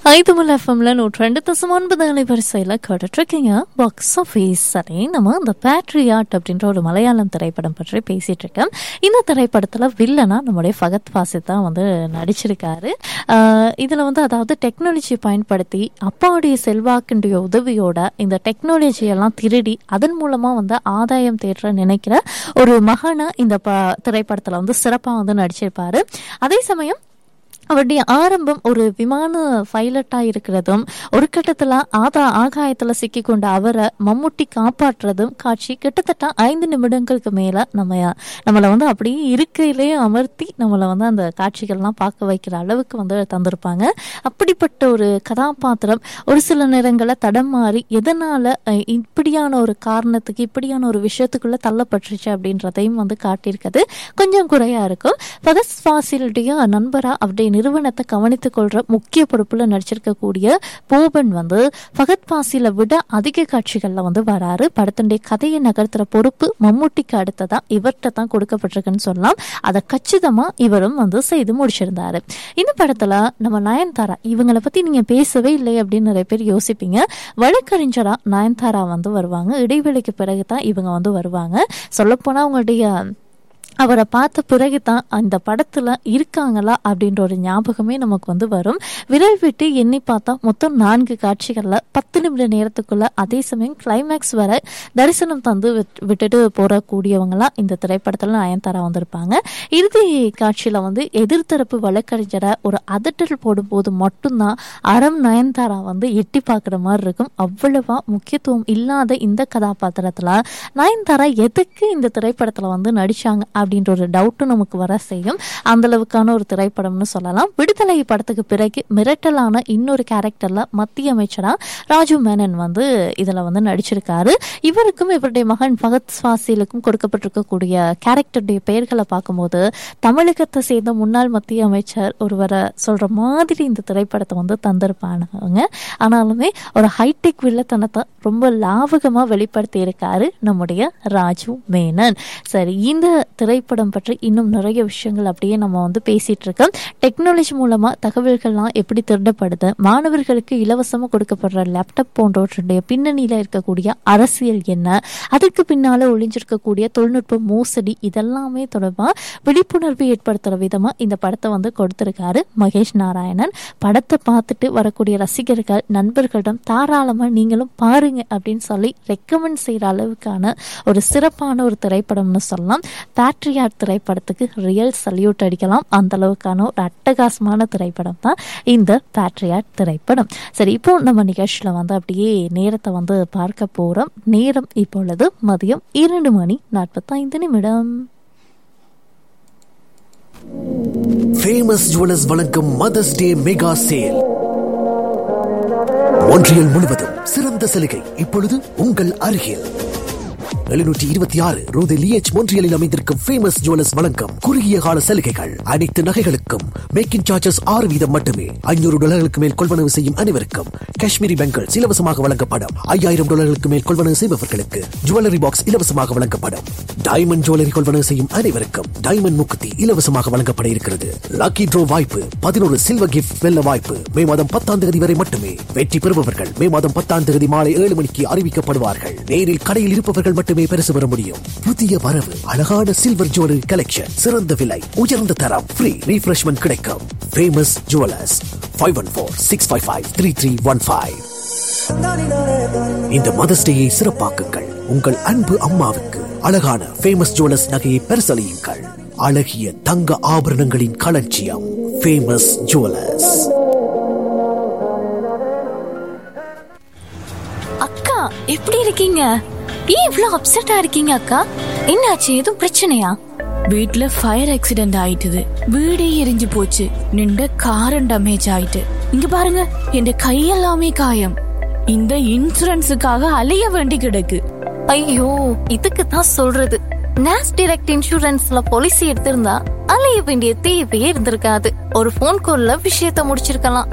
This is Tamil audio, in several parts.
ஐதுமல் எஃப்எம்ல நூற்றி ரெண்டு தசம் ஒன்பது அலைவரிசையில் கேட்டுட்ருக்கீங்க பாக்ஸ் ஆஃபீஸ் சரி நம்ம இந்த பேட்ரியாட் அப்படின்ற ஒரு மலையாளம் திரைப்படம் பற்றி பேசிட்டு இருக்கேன் இந்த திரைப்படத்தில் வில்லனா நம்முடைய ஃபகத் ஃபாசித் தான் வந்து நடிச்சிருக்காரு இதில் வந்து அதாவது டெக்னாலஜி பயன்படுத்தி அப்பாவுடைய செல்வாக்கினுடைய உதவியோட இந்த டெக்னாலஜி எல்லாம் திருடி அதன் மூலமாக வந்து ஆதாயம் தேற்ற நினைக்கிற ஒரு மகனை இந்த ப திரைப்படத்தில் வந்து சிறப்பாக வந்து நடிச்சிருப்பாரு அதே சமயம் அவருடைய ஆரம்பம் ஒரு விமான பைலட்டாக இருக்கிறதும் ஒரு கட்டத்தில் ஆதா ஆகாயத்தில் சிக்கிக்கொண்ட அவரை மம்முட்டி காப்பாற்றுறதும் காட்சி கிட்டத்தட்ட ஐந்து நிமிடங்களுக்கு மேலே நம்ம நம்மளை வந்து அப்படியே இருக்கையிலே அமர்த்தி நம்மளை வந்து அந்த காட்சிகள்லாம் பார்க்க வைக்கிற அளவுக்கு வந்து தந்திருப்பாங்க அப்படிப்பட்ட ஒரு கதாபாத்திரம் ஒரு சில நேரங்களில் தடம் மாறி எதனால் இப்படியான ஒரு காரணத்துக்கு இப்படியான ஒரு விஷயத்துக்குள்ளே தள்ளப்பட்டுருச்சு அப்படின்றதையும் வந்து காட்டியிருக்கிறது கொஞ்சம் குறையாக இருக்கும் பதஸ் ஃபாசிலுடைய நண்பராக அப்படி நிறுவனத்தை கவனித்துக் கொள்ற முக்கிய பொறுப்புல நடிச்சிருக்கக்கூடிய போபன் வந்து ஃபகத் பாசில விட அதிக காட்சிகள்ல வந்து வராரு படத்தினுடைய கதையை நகர்த்துற பொறுப்பு மம்முட்டிக்கு அடுத்ததா இவர்கிட்ட தான் கொடுக்கப்பட்டிருக்குன்னு சொல்லலாம் அதை கச்சிதமா இவரும் வந்து செய்து முடிச்சிருந்தாரு இந்த படத்துல நம்ம நயன்தாரா இவங்களை பத்தி நீங்க பேசவே இல்லை அப்படின்னு நிறைய பேர் யோசிப்பீங்க வழக்கறிஞரா நயன்தாரா வந்து வருவாங்க இடைவெளிக்கு பிறகுதான் இவங்க வந்து வருவாங்க சொல்லப்போனா அவங்களுடைய அவரை பார்த்த பிறகு தான் அந்த படத்தில் இருக்காங்களா அப்படின்ற ஒரு ஞாபகமே நமக்கு வந்து வரும் விரல் விட்டு எண்ணி பார்த்தா மொத்தம் நான்கு காட்சிகளில் பத்து நிமிட நேரத்துக்குள்ள அதே சமயம் கிளைமேக்ஸ் வர தரிசனம் தந்து விட்டுட்டு போறக்கூடியவங்களாம் இந்த திரைப்படத்தில் நயன்தாரா வந்திருப்பாங்க இறுதி காட்சியில் வந்து எதிர்த்தரப்பு வழக்கறிஞரை ஒரு அதட்டல் போடும்போது மட்டும்தான் அறம் நயன்தாரா வந்து எட்டி பார்க்குற மாதிரி இருக்கும் அவ்வளவா முக்கியத்துவம் இல்லாத இந்த கதாபாத்திரத்தில் நயன்தாரா எதுக்கு இந்த திரைப்படத்தில் வந்து நடிச்சாங்க அப்படின்ற ஒரு டவுட்டும் நமக்கு வர செய்யும் அந்த அளவுக்கான ஒரு திரைப்படம்னு சொல்லலாம் விடுதலை படத்துக்கு பிறகு மிரட்டலான இன்னொரு கேரக்டர்ல மத்திய அமைச்சரா ராஜு மேனன் வந்து இதுல வந்து நடிச்சிருக்காரு இவருக்கும் இவருடைய மகன் பகத் சுவாசிலுக்கும் கொடுக்கப்பட்டிருக்கக்கூடிய கேரக்டருடைய பெயர்களை பார்க்கும்போது தமிழகத்தை சேர்ந்த முன்னாள் மத்திய அமைச்சர் ஒருவரை சொல்ற மாதிரி இந்த திரைப்படத்தை வந்து தந்திருப்பாங்க ஆனாலுமே ஒரு ஹைடெக் வில்லத்தனத்தை ரொம்ப லாவகமா வெளிப்படுத்தி இருக்காரு நம்முடைய ராஜு மேனன் சரி இந்த திரைப்படம் பற்றி இன்னும் நிறைய விஷயங்கள் அப்படியே நம்ம வந்து பேசிட்டு இருக்கோம் டெக்னாலஜி மூலமா தகவல்கள்லாம் எப்படி திருடப்படுது மாணவர்களுக்கு இலவசமாக கொடுக்கப்படுற லேப்டாப் போன்றவற்றுடைய பின்னணியில இருக்கக்கூடிய அரசியல் என்ன அதற்கு பின்னால ஒளிஞ்சிருக்கக்கூடிய தொழில்நுட்ப மோசடி இதெல்லாமே தொடர்பா விழிப்புணர்வு ஏற்படுத்துற விதமா இந்த படத்தை வந்து கொடுத்திருக்காரு மகேஷ் நாராயணன் படத்தை பார்த்துட்டு வரக்கூடிய ரசிகர்கள் நண்பர்களிடம் தாராளமா நீங்களும் பாருங்க அப்படின்னு சொல்லி ரெக்கமெண்ட் செய்யற அளவுக்கான ஒரு சிறப்பான ஒரு திரைப்படம்னு சொல்லலாம் பேட்ரியாட் திரைப்படத்துக்கு ரியல் சல்யூட் அடிக்கலாம் அந்த அளவுக்கான ஒரு அட்டகாசமான திரைப்படம் தான் இந்த பேட்ரியாட் திரைப்படம் சரி இப்போ நம்ம நிகழ்ச்சியில் வந்து அப்படியே நேரத்தை வந்து பார்க்க போகிறோம் நேரம் இப்பொழுது மதியம் இரண்டு மணி நாற்பத்தைந்து நிமிடம் ஃபேமஸ் ஜுவல்லர்ஸ் வழங்கும் mother's day mega sale Montreal முழுவதும் சிறந்த சலுகை இப்பொழுது உங்கள் அருகில் எழுநூற்றி இருபத்தி ஆறு ரோது லியேஜ் மொன்றியலில் அமைந்திருக்கும் ஃபேமஸ் ஜுவல்லர்ஸ் வழங்கும் குறுகிய கால சலுகைகள் அனைத்து நகைகளுக்கும் மேக்கிங் சார்ஜஸ் ஆறு வீதம் மட்டுமே ஐநூறு டாலர்களுக்கு மேல் கொள்வனவு செய்யும் அனைவருக்கும் காஷ்மீரி பெங்கல்ஸ் இலவசமாக வழங்கப்படும் ஐயாயிரம் டாலர்களுக்கு மேல் கொள்வனவு செய்பவர்களுக்கு ஜுவல்லரி பாக்ஸ் இலவசமாக வழங்கப்படும் டைமண்ட் ஜுவல்லரி கொள்வனவு செய்யும் அனைவருக்கும் டைமண்ட் முக்குத்தி இலவசமாக வழங்கப்பட இருக்கிறது லக்கி ட்ரோ வாய்ப்பு பதினோரு சில்வர் கிஃப்ட் வெல்ல வாய்ப்பு மே மாதம் பத்தாம் தேதி வரை மட்டுமே வெற்றி பெறுபவர்கள் மே மாதம் பத்தாம் தேதி மாலை ஏழு மணிக்கு அறிவிக்கப்படுவார்கள் நேரில் கடையில் இருப்பவர்கள் மட்டுமே பரிசு பெற முடியும் புதிய வரவு அழகான சில்வர் ஜுவல்லரி கலெக்ஷன் சிறந்த விலை உயர்ந்த தரம் ஃப்ரீ ரீஃப்ரெஷ்மெண்ட் கிடைக்கும் famous jewellers five one four six five five three three one five இந்த மதர்ஸ் டேயை சிறப்பாக்குங்கள் உங்கள் அன்பு அம்மாவுக்கு அழகான ஃபேமஸ் ஜுவல்லர்ஸ் நகையை பரிசளியுங்கள் அழகிய தங்க ஆபரணங்களின் களஞ்சியம் ஃபேமஸ் ஜுவல்லர்ஸ் அக்கா எப்படி இருக்கீங்க ஏன் இவ்ளோ அப்செட்டா இருக்கீங்க அக்கா என்னாச்சு எதுவும் பிரச்சனையா வீட்ல ஃபயர் ஆக்சிடென்ட் ஆயிட்டுது வீடே எரிஞ்சு போச்சு நின்ற காரம் டேமேஜ் ஆயிட்டு இங்க பாருங்க என் கையெல்லாமே காயம் இந்த இன்சூரன்ஸுக்காக அலைய வேண்டி கிடக்கு ஐயோ இதுக்கு தான் சொல்றது நேஸ் டைரக்ட் இன்சூரன்ஸ்ல பாலிசி எடுத்திருந்தா அலைய வேண்டிய தேவையே இருந்திருக்காது ஒரு ஃபோன் கால்ல விஷயத்த முடிச்சிருக்கலாம்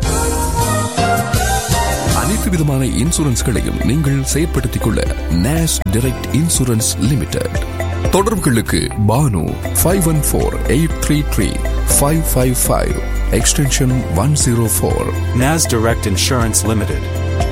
அனைத்து விதமான இன்சூரன்ஸ்களையும் நீங்கள் செயற்படுத்திக் கொள்ள நேஷ் டைரக்ட் இன்சூரன்ஸ் லிமிடெட் தொடர்புகளுக்கு Bhanu five one four eight three three five five five extension one zero four NAS Direct Insurance Limited.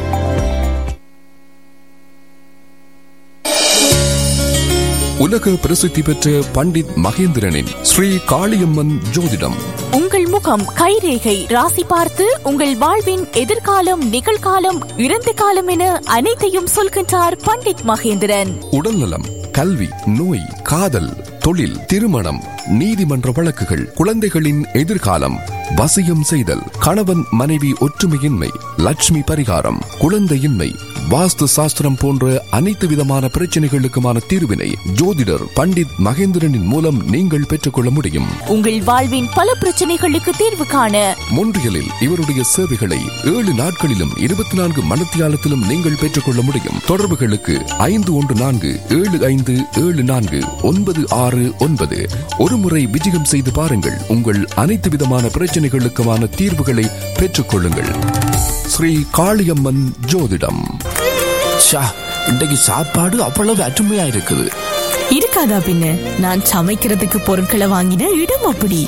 உலக பிரசித்தி பெற்ற பண்டித் மகேந்திரனின் ஸ்ரீ காளியம்மன் ஜோதிடம் உங்கள் முகம் கைரேகை ராசி பார்த்து உங்கள் வாழ்வின் எதிர்காலம் நிகழ்காலம் இறந்த காலம் என அனைத்தையும் சொல்கின்றார் பண்டிட் மகேந்திரன் உடல்நலம் கல்வி நோய் காதல் தொழில் திருமணம் நீதிமன்ற வழக்குகள் குழந்தைகளின் எதிர்காலம் வசியம் செய்தல் கணவன் மனைவி ஒற்றுமையின்மை லட்சுமி பரிகாரம் குழந்தையின்மை வாஸ்து சாஸ்திரம் போன்ற அனைத்து விதமான பிரச்சனைகளுக்குமான தீர்வினை ஜோதிடர் பண்டித் மகேந்திரனின் மூலம் நீங்கள் பெற்றுக்கொள்ள முடியும் உங்கள் வாழ்வின் பல பிரச்சனைகளுக்கு தீர்வு காண மொன்றியலில் இவருடைய சேவைகளை ஏழு நாட்களிலும் இருபத்தி நான்கு மணத்தியாலத்திலும் நீங்கள் பெற்றுக்கொள்ள முடியும் தொடர்புகளுக்கு ஐந்து ஒன்று நான்கு ஏழு ஐந்து ஏழு நான்கு ஒன்பது ஆறு ஒன்பது ஒருமுறை விஜயம் செய்து பாருங்கள் உங்கள் அனைத்து விதமான பிரச்சனைகளுக்குமான தீர்வுகளை பெற்றுக்கொள்ளுங்கள் ஸ்ரீ காளியம்மன் ஜோதிடம் ஷா இன்றைக்கு சாப்பாடு அவ்வளவு அருமையா இருக்குது இருக்காதா பின்ன நான் சமைக்கிறதுக்கு பொருட்களை வாங்கின இடம் அப்படி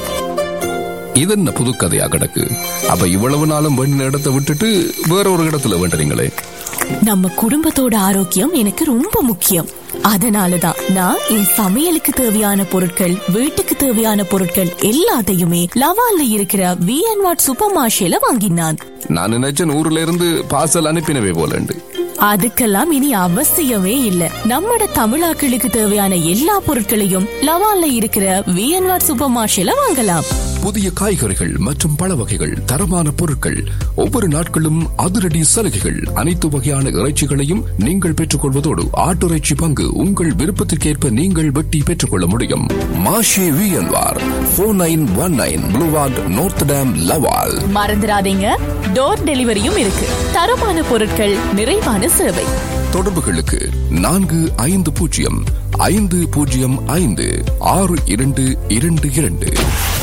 இதென்ன புது கதையா கிடக்கு அப்ப இவ்வளவு நாளும் வேண்டின இடத்தை விட்டுட்டு வேற ஒரு இடத்துல வேண்டுறீங்களே நம்ம குடும்பத்தோட ஆரோக்கியம் எனக்கு ரொம்ப முக்கியம் அதனாலதான் நான் என் சமையலுக்கு தேவையான பொருட்கள் வீட்டுக்கு தேவையான பொருட்கள் எல்லாத்தையுமே லவால்ல இருக்கிற வி அண்ட் வாட் சூப்பர் மார்ஷேல வாங்கினான் நான் நினைச்சேன் ஊர்ல இருந்து பார்சல் அனுப்பினவே போலண்டு அதுக்கெல்லாம் இனி அவசியமே இல்ல நம்மட தமிழாக்களுக்கு தேவையான எல்லா பொருட்களையும் லவால்ல இருக்கிற வி அண்ட் வாட் சூப்பர் மார்ஷேல வாங்கலாம் புதிய காய்கறிகள் மற்றும் பழ வகைகள் தரமான பொருட்கள் ஒவ்வொரு நாட்களும் அதிரடி சலுகைகள் அனைத்து வகையான இறைச்சிகளையும் நீங்கள் பெற்றுக்கொள்வதோடு ஆட்டுறைச்சி பங்கு உங்கள் விருப்பத்திற்கேற்ப நீங்கள் வெட்டி பெற்றுக்கொள்ள முடியும் மாஷே விஎன்வார் four nine one nine boulevard Notre Laval மறந்துடாதீங்க டோர் டெலிவரியும் இருக்கு தரமான பொருட்கள் நிறைவான சேவை தொடர்புகளுக்கு நான்கு ஐந்து பூஜ்ஜியம் ஐந்து பூஜ்ஜியம் ஐந்து ஆறு இரண்டு இரண்டு இரண்டு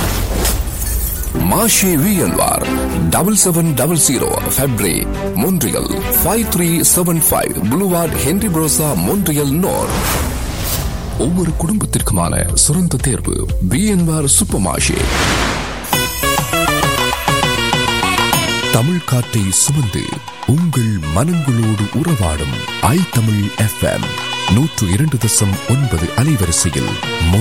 மாஷே விஎன்வார் double seven double zero Fabre Montreal five three seven five boulevard Henri Bourassa Montreal Nord ஒவ்வொரு குடும்பத்திற்குமான சிறந்த தேர்வு விஎன்வார் சூப்பர் மாஷே தமிழ் காற்றை சுமந்து உங்கள் மனங்களோடு உறவாடும் ஐ தமிழ் எஃப்எம் நூற்று இரண்டு தசம் ஒன்பது அலைவரிசையில்